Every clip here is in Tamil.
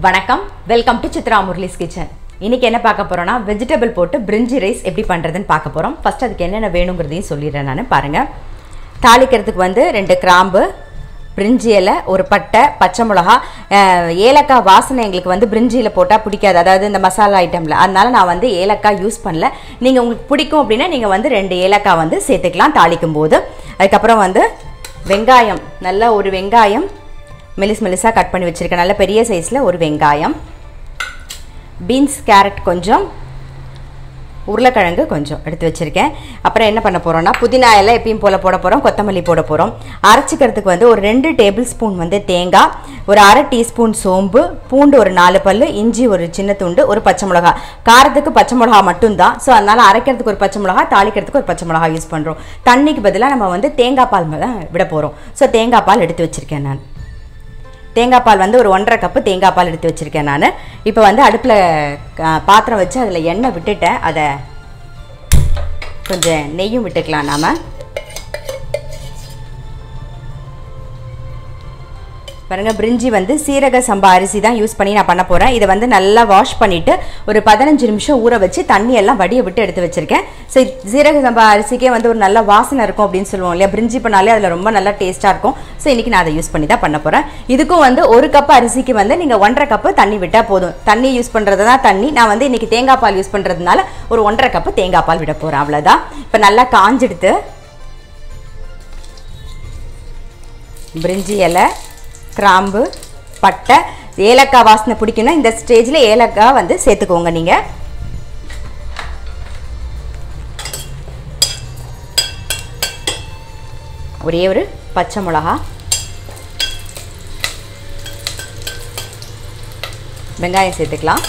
வணக்கம் welcome to Chitra Murali's kitchen இன்னைக்கு என்ன பார்க்க போறோம்னா வெஜிடபிள் போட்டு பிரிஞ்சி ரைஸ் எப்படி பண்ணுறதுன்னு பார்க்க போகிறோம் ஃபர்ஸ்ட் அதுக்கு என்னென்ன வேணுங்கிறதையும் சொல்லிடுறேன் நான் பாருங்கள் தாளிக்கிறதுக்கு வந்து ரெண்டு கிராம்பு பிரிஞ்சி இலை ஒரு பட்டை பச்சை மிளகா அஹ், ஏலக்காய் வாசனை எங்களுக்கு வந்து பிரிஞ்சியில் போட்டால் பிடிக்காது அதாவது இந்த மசாலா ஐட்டமில் அதனால நான் வந்து ஏலக்காய் யூஸ் பண்ணல நீங்கள் உங்களுக்கு பிடிக்கும் அப்படின்னா நீங்கள் வந்து ரெண்டு ஏலக்காய் வந்து சேர்த்துக்கலாம் தாளிக்கும் போது அதுக்கப்புறம் வந்து வெங்காயம் நல்ல ஒரு வெங்காயம் மெலிஸ் மெலிசாக கட் பண்ணி வச்சுருக்கேன் நல்ல பெரிய சைஸில் ஒரு வெங்காயம் பீன்ஸ் கேரட் கொஞ்சம் உருளைக்கிழங்கு கொஞ்சம் எடுத்து வச்சுருக்கேன் அப்புறம் என்ன பண்ண போகிறோம்னா புதினா எல்லாம் எப்பயும் போல் போட போகிறோம் கொத்தமல்லி போட போகிறோம் அரைச்சிக்கிறதுக்கு வந்து ஒரு ரெண்டு டேபிள் ஸ்பூன் வந்து தேங்காய் ஒரு அரை டீஸ்பூன் சோம்பு பூண்டு ஒரு நாலு பல்லு இஞ்சி ஒரு சின்ன துண்டு ஒரு பச்சை மிளகா காரத்துக்கு பச்சை மிளகா மட்டும்தான் ஸோ அதனால் அரைக்கிறதுக்கு ஒரு பச்சை மிளகா தாளிக்கிறதுக்கு ஒரு பச்சை மிளகா யூஸ் பண்ணுறோம் தண்ணிக்கு பதிலாக நம்ம வந்து தேங்காய் பால் தான் விட போகிறோம் ஸோ தேங்காய் பால் எடுத்து வச்சுருக்கேன் நான் தேங்காய் பால் வந்து ஒரு ஒன்றரை கப்பு தேங்காய் பால் எடுத்து வச்சுருக்கேன் நான் இப்போ வந்து அடுப்பில் பாத்திரம் வச்சு அதில் எண்ணெய் விட்டுட்டேன் அதை கொஞ்சம் நெய்யும் விட்டுக்கலாம் நாம் பாருங்க பிரிஞ்சி வந்து சீரக சம்பா அரிசி தான் யூஸ் பண்ணி நான் பண்ண போகிறேன் இதை வந்து நல்லா வாஷ் பண்ணிவிட்டு ஒரு பதினஞ்சு நிமிஷம் ஊற வச்சு தண்ணி எல்லாம் வடிய விட்டு எடுத்து வச்சுருக்கேன் ஸோ சீரக சம்பா அரிசிக்கே வந்து ஒரு நல்ல வாசனை இருக்கும் அப்படின்னு சொல்லுவோம் இல்லையா பிரிஞ்சி பண்ணாலே அதில் ரொம்ப நல்லா டேஸ்ட்டாக இருக்கும் ஸோ இன்றைக்கி நான் அதை யூஸ் பண்ணி தான் பண்ண போகிறேன் இதுக்கும் வந்து ஒரு கப் அரிசிக்கு வந்து நீங்கள் ஒன்றரை கப்பு தண்ணி விட்டால் போதும் தண்ணி யூஸ் பண்ணுறது தான் தண்ணி நான் வந்து இன்றைக்கி தேங்காய் பால் யூஸ் பண்ணுறதுனால ஒரு ஒன்றரை கப்பு தேங்காய் பால் விட போகிறேன் அவ்வளோதான் இப்போ நல்லா காஞ்செடுத்து பிரிஞ்சி இலை கிராம்பு பட்டை ஏலக்காய் வாசனை பிடிக்குன்னா இந்த ஸ்டேஜில் ஏலக்காய் வந்து சேர்த்துக்கோங்க நீங்கள் ஒரே ஒரு பச்சை மிளகா வெங்காயம் சேர்த்துக்கலாம்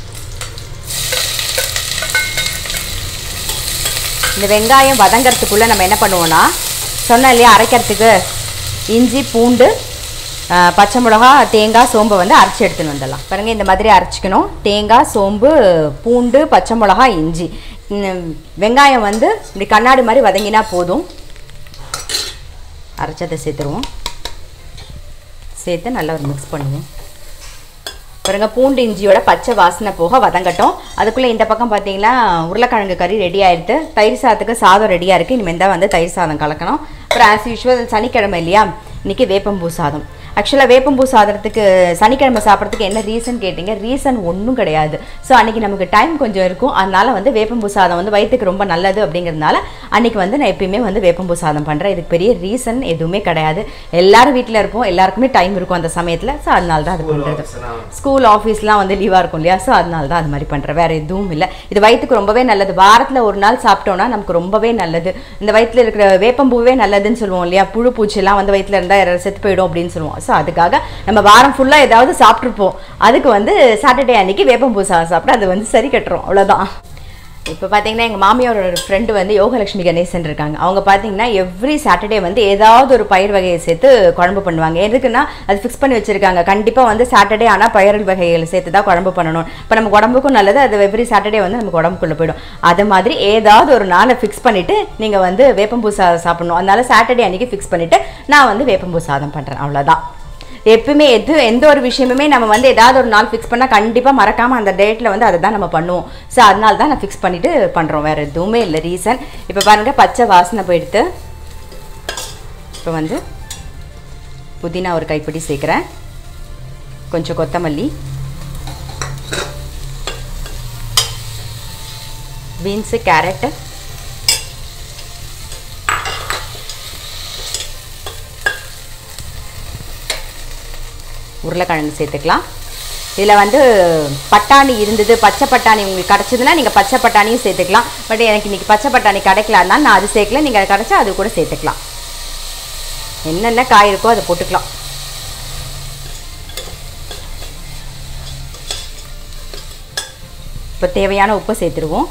இந்த வெங்காயம் வதங்கறதுக்குள்ளே நம்ம என்ன பண்ணுவோம்னா சொன்னேன் இல்லையா அரைக்கிறதுக்கு இஞ்சி பூண்டு ஆ, பச்சை மிளகா தேங்காய் சோம்பை வந்து அரைச்சி எடுத்துன்னு வந்துடலாம் பாருங்கள் இந்த மாதிரி அரைச்சிக்கணும் தேங்காய் சோம்பு பூண்டு பச்சை மிளகா இஞ்சி ம், வெங்காயம் வந்து இப்படி கண்ணாடி மாதிரி வதங்கினா போதும் அரைச்சதை சேர்த்துருவோம் சேர்த்து நல்லா ஒரு மிக்ஸ் பண்ணுவோம் பாருங்க பூண்டு இஞ்சியோட பச்சை வாசனை போக வதங்கட்டும் அதுக்குள்ளே இந்த பக்கம் பார்த்தீங்கன்னா உருளைக்கிழங்கு கறி ரெடி ஆயிடுது தயிர் சாதத்துக்கு சாதம் ரெடியாக இருக்குது இனிமேல் தான் வந்து தயிர் சாதம் கலக்கணும் அப்புறம் ஆஸ் யூஷுவல் சனிக்கிழமை இல்லையா இன்றைக்கி வேப்பம்பூ சாதம் ஆக்சுவலாக வேப்பம்பூ சாதத்துக்கு சனிக்கிழமை சாப்பிட்றதுக்கு என்ன ரீசன் கேட்டிங்க ரீசன் ஒன்றும் கிடையாது ஸோ அன்றைக்கி நமக்கு டைம் கொஞ்சம் இருக்கும் அதனால வந்து வேப்பம்பூ சாதம் வந்து வயிற்றுக்கு ரொம்ப நல்லது அப்படிங்கிறதுனால அன்றைக்கி வந்து நான் எப்பயுமே வந்து வேப்பம்பூ சாதம் பண்ணுறேன் இதுக்கு பெரிய ரீசன் எதுவுமே கிடையாது எல்லாரும் வீட்டில் இருப்போம் எல்லாருக்குமே டைம் இருக்கும் அந்த சமயத்தில் ஸோ அதனால தான் அது பண்ணுறது ஸ்கூல் ஆஃபீஸ்லாம் வந்து லீவாக இருக்கும் இல்லையா ஸோ அதனால தான் அது மாதிரி பண்ணுறேன் வேறு எதுவும் இல்லை இது வயிற்றுக்கு ரொம்பவே நல்லது வாரத்தில் ஒரு நாள் சாப்பிட்டோன்னா நமக்கு ரொம்பவே நல்லது இந்த வயிற்றில் இருக்கிற வேப்பம்பூவே நல்லதுன்னு சொல்லுவோம் இல்லையா புழு பூச்சிலாம் வந்து வயிற்றில் இருந்தால் செத்து போயிடும் அப்படின்னு சொல்லுவோம் ஸோ அதுக்காக நம்ம வாரம் ஃபுல்லாக ஏதாவது சாப்பிட்ருப்போம் அதுக்கு வந்து சாட்டர்டே அன்னைக்கு வேப்பம்பூ சாதம் சாப்பிட்டு அது வந்து சரி கட்டுறோம் அவ்வளோதான் இப்போ பார்த்தீங்கன்னா எங்கள் மாமியாரோட ஃப்ரெண்டு வந்து யோகலட்சுமி கணேசன் இருக்காங்க அவங்க பார்த்தீங்கன்னா எவ்ரி சாட்டர்டே வந்து ஏதாவது ஒரு பயிர் வகையை சேர்த்து குழம்பு பண்ணுவாங்க எதுக்குன்னா அது ஃபிக்ஸ் பண்ணி வச்சிருக்காங்க கண்டிப்பாக வந்து சாட்டர்டே ஆனால் பயிர் வகைகள் சேர்த்து தான் குழம்பு பண்ணணும் இப்போ நம்ம உடம்புக்கும் நல்லது அது எவ்ரி சாட்டர்டே வந்து நமக்கு உடம்புக்குள்ளே போயிடும் அது மாதிரி ஏதாவது ஒரு நாளை ஃபிக்ஸ் பண்ணிவிட்டு நீங்கள் வந்து வேப்பம்பூ சாதம் சாப்பிடணும் அதனால சாட்டர்டே அன்றைக்கி ஃபிக்ஸ் பண்ணிவிட்டு நான் வந்து வேப்பம்பூ சாதம் பண்ணுறேன் அவ்வளோதான் எப்பவுமே எது எந்த ஒரு விஷயமுமே நம்ம வந்து ஏதாவது ஒரு நாள் ஃபிக்ஸ் பண்ணால் கண்டிப்பாக மறக்காமல் அந்த டேட்டில் வந்து அதை தான் நம்ம பண்ணுவோம் ஸோ அதனால தான் நான் ஃபிக்ஸ் பண்ணிவிட்டு பண்ணுறோம் வேறு எதுவுமே இல்லை ரீசன் இப்போ பாருங்கள் பச்சை வாசனை போயிடுத்து இப்போ வந்து புதினா ஒரு கைப்பிடி சேர்க்குறேன் கொஞ்சம் கொத்தமல்லி பீன்ஸு கேரட்டு உருளைக்கிழங்கு சேர்த்துக்கலாம் இதில் வந்து பட்டாணி இருந்தது பச்சை பட்டாணி உங்களுக்கு கிடச்சதுன்னா நீங்கள் பச்சை பட்டாணியும் சேர்த்துக்கலாம் பட் எனக்கு இன்றைக்கி பச்சை பட்டாணி கிடைக்கல அதனால நான் அது சேர்க்கல நீங்கள் அது கிடச்சா அது கூட சேர்த்துக்கலாம் என்னென்ன காய் இருக்கோ அதை போட்டுக்கலாம் இப்போ தேவையான உப்பை சேர்த்துருவோம்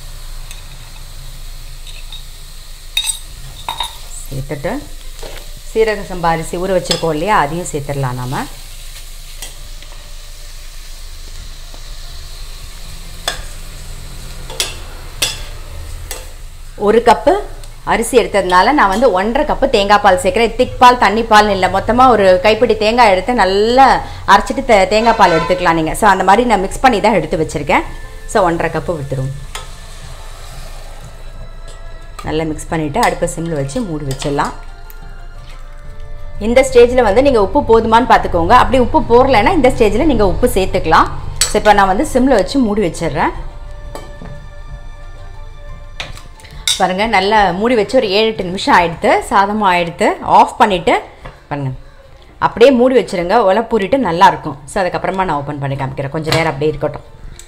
சேர்த்துட்டு சீரக சம்பா அரிசி ஊற வச்சுருக்கோம் இல்லையா அதையும் சேர்த்துடலாம் நாம ஒரு கப்பு அரிசி எடுத்ததுனால நான் வந்து ஒன்றரை கப்பு தேங்காய் பால் சேர்க்குறேன் திக் பால் தண்ணி பால்னு இல்லை மொத்தமாக ஒரு கைப்பிடி தேங்காய் எடுத்து நல்லா அரைச்சிட்டு தே- தேங்காய் பால் எடுத்துக்கலாம் நீங்கள் ஸோ அந்த மாதிரி நான் மிக்ஸ் பண்ணி தான் எடுத்து வச்சுருக்கேன் ஸோ ஒன்றரை கப்பு விட்டுருவோம் நல்லா மிக்ஸ் பண்ணிவிட்டு அடுப்பை சிம்மில் வச்சு மூடி வச்சிடலாம் இந்த ஸ்டேஜில் வந்து நீங்கள் உப்பு போதுமான்னு பார்த்துக்கோங்க அப்படி உப்பு போடலைன்னா இந்த ஸ்டேஜில் நீங்கள் உப்பு சேர்த்துக்கலாம் ஸோ இப்போ நான் வந்து சிம்மில் வச்சு மூடி வச்சிடுறேன் பாருங்கள் நல்லா மூடி வச்சு ஒரு ஏழு எட்டு நிமிஷம் ஆயிடுத்து சாதமும் ஆயிடுத்து ஆஃப் பண்ணிவிட்டு பாருங்க அப்படியே மூடி வச்சிருங்க உலை பூரிட்டு நல்லா இருக்கும் ஸோ அதுக்கப்புறமா நான் ஓப்பன் பண்ணி காமிக்கிறேன் கொஞ்சம் நேரம் அப்படியே இருக்கட்டும்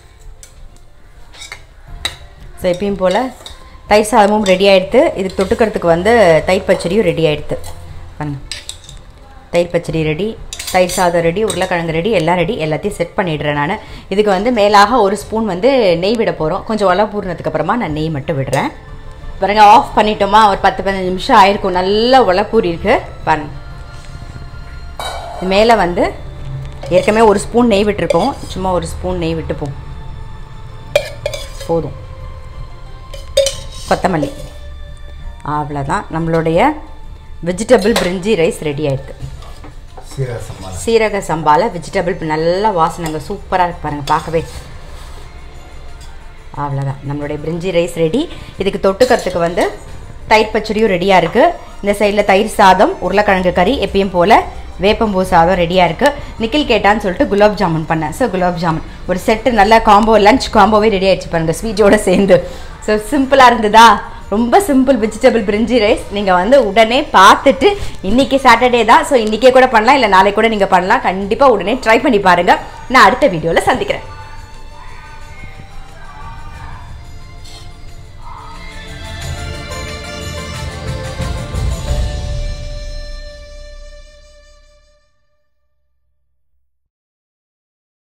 ஸோ எப்பயும் போல் தயிர் சாதமும் ரெடி ஆயிடுத்து இதுக்கு தொட்டுக்கிறதுக்கு வந்து தயிர் பச்சடியும் ரெடி ஆயிடுத்து பாருங்க தயிர் பச்சடி ரெடி தயிர் சாதம் ரெடி உருளைக்கிழங்கு ரெடி எல்லாம் ரெடி எல்லாத்தையும் செட் பண்ணிடுறேன் நான் இதுக்கு வந்து மேலாக ஒரு ஸ்பூன் வந்து நெய் விட போகிறோம் கொஞ்சம் உலை பூர்ணத்துக்கு அப்புறமா நான் நெய் மட்டும் விடுறேன் பாருங்க ஆஃப் பண்ணிட்டோமா ஒரு பத்து பதினஞ்சு நிமிஷம் ஆயிருக்கும் நல்ல உலப்பூரி இருக்கு பாருங்க இது மேலே வந்து ஏற்கனவே ஒரு ஸ்பூன் நெய் விட்டுருக்கோம் சும்மா ஒரு ஸ்பூன் நெய் விட்டுப்போம் போதும் கொத்தமல்லி அவ்வளோதான் நம்மளுடைய வெஜிடபிள் பிரிஞ்சி ரைஸ் ரெடி ஆயிடுது சீரக சம்பாளம் சீரக சம்பால வெஜிடபிள் நல்ல வாசனைங்க சூப்பராக இருக்கு பாருங்க பார்க்கவே அவ்வளோதான் நம்மளுடைய பிரிஞ்சி ரைஸ் ரெடி இதுக்கு தொட்டுக்கிறதுக்கு வந்து தயிர் பச்சடியும் ரெடியாக இருக்குது இந்த சைடில் தயிர் சாதம் உருளைக்கிழங்கு கறி எப்பயும் போல் வேப்பம்பூ சாதம் ரெடியாக இருக்குது நிக்கில் கேட்டான்னு சொல்லிட்டு குலாப் ஜாமுன் பண்ணேன் ஸோ குலாப் ஜாமுன் ஒரு செட்டு நல்ல காம்போ லஞ்ச் காம்போவே ரெடி ஆயிடுச்சு பாருங்க ஸ்வீட்டோட சேர்ந்து ஸோ சிம்பிளாக இருந்ததா ரொம்ப சிம்பிள் வெஜிடபிள் பிரிஞ்சி ரைஸ் நீங்கள் வந்து உடனே பார்த்துட்டு இன்னைக்கு சாட்டர்டே தான் ஸோ இன்றைக்கே கூட பண்ணலாம் இல்லை நாளைக்கு கூட நீங்கள் பண்ணலாம் கண்டிப்பாக உடனே ட்ரை பண்ணி பாருங்கள் நான் அடுத்த வீடியோவில் சந்திக்கிறேன்